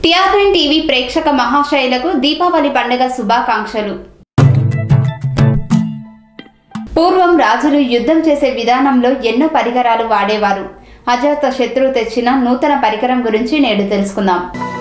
TRN TV ప్రేక్షక మహాశైలకు దీపావళి పండుగ శుభాకాంక్షలు పూర్వం రాజులు యుద్ధం చేసే విధానంలో ఎన్నో పరికరాలు వాడేవారు అజాత శత్రువు తెచ్చిన నూతన పరికరం గురించి నేడు తెలుసుకుందాం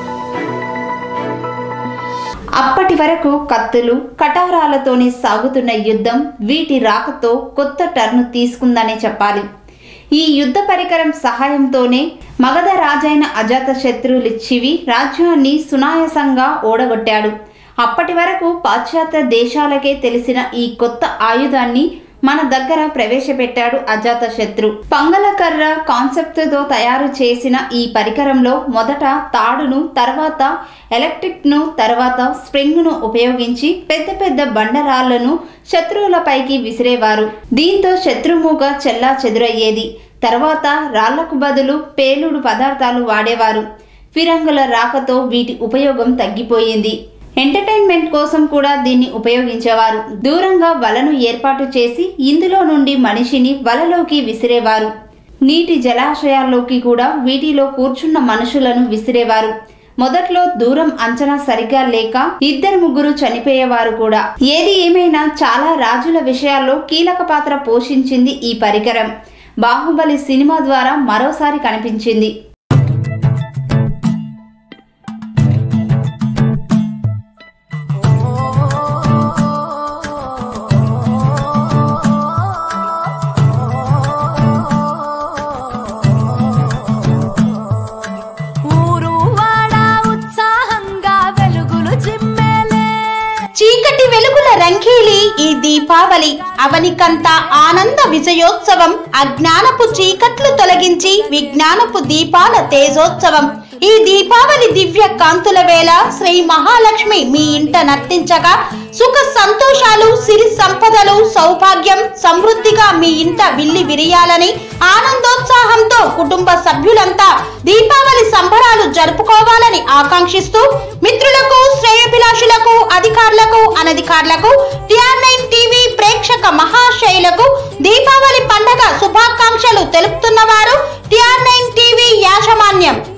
అప్పటి వరకు కత్తులు కటారాలతోనే సాగుతున్న యుద్ధం వీటి రాకతో కొత్త టర్ను తీసుకుందనే చెప్పాలి ఈ యుద్ధ పరికరం సహాయంతోనే మగధ రాజైన అజాత శత్రువులిచ్చివి రాజ్యాన్ని సునాయాసంగా ఓడగొట్టాడు అప్పటి వరకు పాశ్చాత్య దేశాలకే తెలిసిన ఈ కొత్త ఆయుధాన్ని మన దగ్గర ప్రవేశపెట్టాడు అజాత శత్రు పంగలకర్ర కాన్సెప్ట్తో తయారు చేసిన ఈ పరికరంలో మొదట తాడును తర్వాత ఎలక్ట్రిక్ను తర్వాత స్ప్రింగ్ను ఉపయోగించి పెద్ద పెద్ద బండరాళ్లను శత్రువులపైకి విసిరేవారు దీంతో శత్రుమూగ చెల్లా చెదురయ్యేది తర్వాత రాళ్లకు బదులు పేలుడు పదార్థాలు వాడేవారు ఫిరంగుల రాకతో వీటి ఉపయోగం తగ్గిపోయింది ఎంటర్టైన్మెంట్ కోసం కూడా దీన్ని ఉపయోగించేవారు దూరంగా వలను ఏర్పాటు చేసి ఇందులో నుండి మనిషిని వలలోకి విసిరేవారు నీటి జలాశయాల్లోకి కూడా వీటిలో కూర్చున్న మనుషులను విసిరేవారు మొదట్లో దూరం అంచనా సరిగా లేక ఇద్దరు ముగ్గురు చనిపోయేవారు కూడా ఏది ఏమైనా చాలా రాజుల విషయాల్లో కీలక పాత్ర పోషించింది ఈ పరికరం బాహుబలి సినిమా ద్వారా మరోసారి కనిపించింది ఊరు వాడ ఉత్సాహంగా వెలుగులు చిమ్మేలే చీకటి వెలుగుల రంగీలి ఈ దీపావళి అవనికంత ఆనంద విజయోత్సవం అజ్ఞానపు చీకట్లు తొలగించి విజ్ఞానపు దీపాల తేజోత్సవం ఈ దీపావళి దివ్య కాంతుల వేళ శ్రీ మహాలక్ష్మి మీ ఇంట నర్తించగా సుఖ సంతోషాలు సిరి సంపదలు సౌభాగ్యం సమృద్ధిగా మీ ఇంట విల్లి విరియాలని ఆనందోత్సాహంతో కుటుంబ సభ్యులంతా దీపావళి సంబరాలు జరుపుకోవాలని ఆకాంక్షిస్తూ మిత్రులకు శ్రేయభిలాషులకు అధికారులకు అనధికారులకు టిఆర్ నైన్ టీవీ ప్రేక్షక మహాశైలకు దీపావళి పండగ శుభాకాంక్షలు తెలుపుతున్నవారు టిఆర్ నైన్ టీవీ యాజమాన్యం